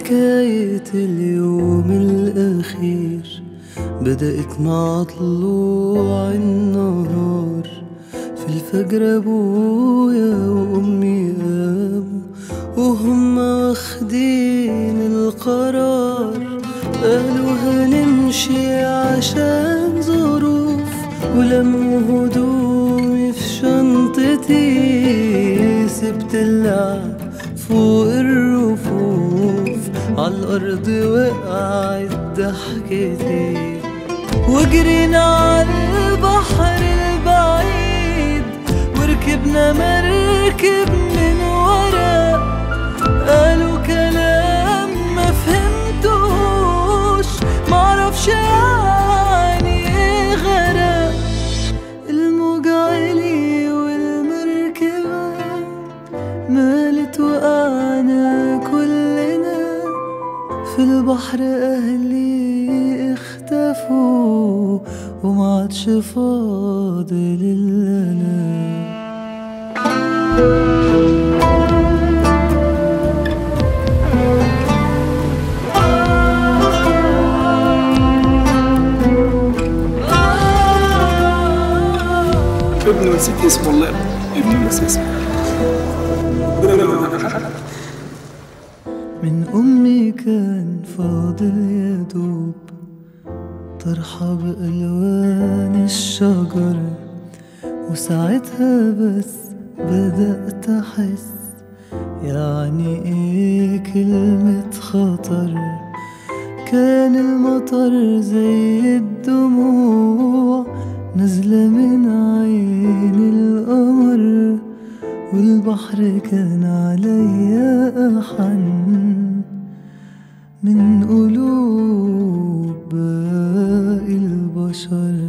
حكاية اليوم الأخير بدأت مع طلوع النهار في الفجر أبويا وأمي قاموا وهم واخدين القرار قالوا هنمشي عشان ظروف ولموا هدومي في شنطتي سبت اللعب فوق الرفوف عالأرض وقعت ضحكتي وجرينا عالبحر البعيد وركبنا مركب من ورا قالوا كلام ما فهمتوش معرفش يعني ايه غرق الموج عالي والمركبة مالت وقعنا كلنا في البحر أهلي اختفوا وما عادش فاضل إلا أنا ابنه نسيت اسمه والله ابنه نسيت اسمه من أمي كان فاضل يا دوب طرحة بألوان الشجر وساعتها بس بدأت أحس يعني إيه كلمة خطر كان المطر زي الدموع نازلة من عين القمر والبحر كان عليا أحن من قلوب باقي البشر